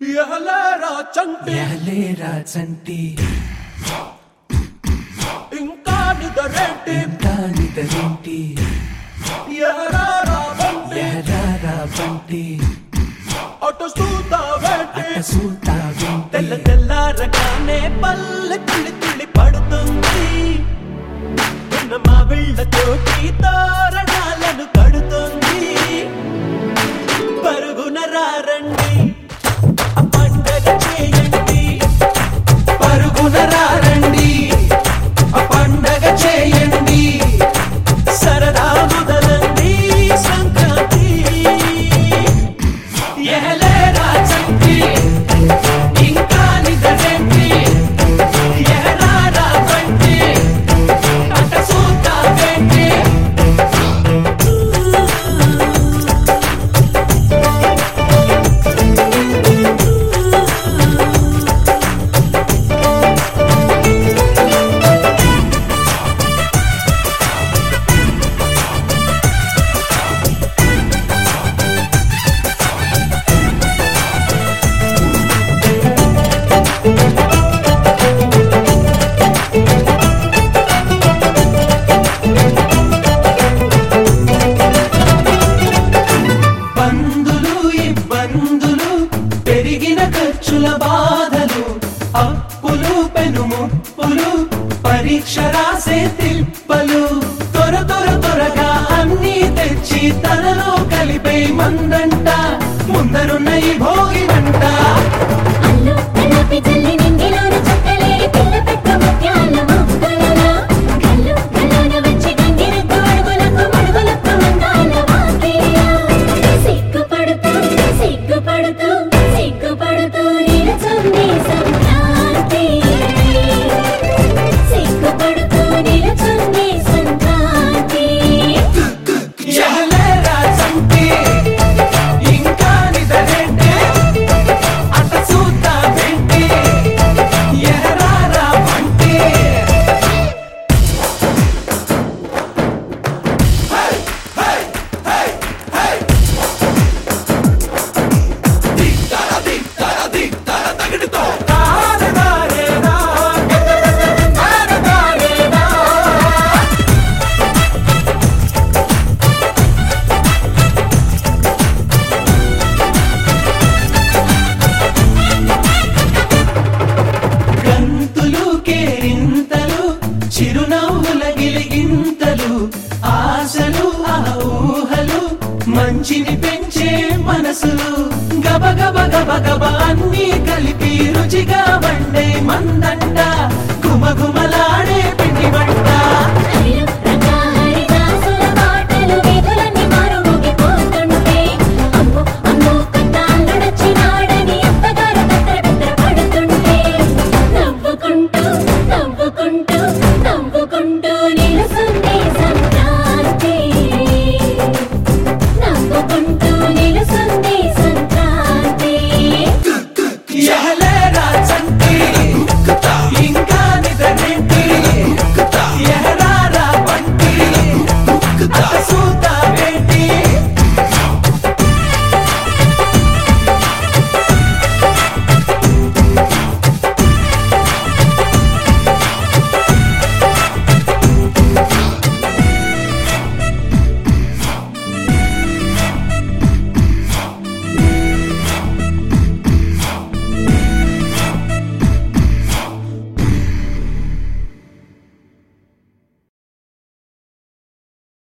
ఎహలేరా చంటి ఎహలేరా చంటి ఇంకా నిదరేంటి ఇంకా నిదరేంటి ఎహరారా బంటి ఎహరారా బంటి అటు చూస్తావేంటి అట్ట సూతా తెల్ల వెంటి తెల్లారగానే పల్లె కిళి కిళి పడుతుంది ఉన్న మా తోటి తోరణాలను కడుతుంది పరుగున రారండి ఆ పండగ చేయండి పరుగున రారండి ఆ పండగ చేయండి సరదా మొదలండి సంక్రాంతి ఎహలేరా చంటి ఇంకా నిదరేంటి ఎహరారా బంటి అట చూస్తావేంటి బంధులు ఇబ్బందులు పెరిగిన ఖర్చుల బాధలు అప్పులు పెనుముప్పులు పరీక్ష రాసే తిప్పలు త్వర త్వర త్వరగా అన్ని తెచ్చి తనలో కలిపే మందంట ముందరున్న ఈ భోగినంట అల్లు కల్లాపి జల్లి నింగిలోన చుక్కలే పిల్ల పెట్ట ముత్యాల మొక్కలనా కల్లు కల్లోన వచ్చి గంగిరెద్దు అడుగులకు మడుగులకు అందాల వాకిలియా సిగ్గుపడుతూ సిగ్గుపడుతూ సిగ్గుపడుతూ నిలుచుంది సంక్రాంతి సిగ్గుపడుతూ నిలుచుంది సంక్రాంతి ఎహలేరా చంటి ఇంకా నిదరేంటి అట చూస్తావేంటి ఎహరారా బంటి గంతులు కేరింతలు చిరునవ్వుల గిలిగింతలు ఆశలు ఆ ఊహలు మంచిని పెంచే మనసులు గబ గబ గబ గబ అన్ని కలిపి రుచిగా వండే మందంట గుమగుమలాడే పిండి వంట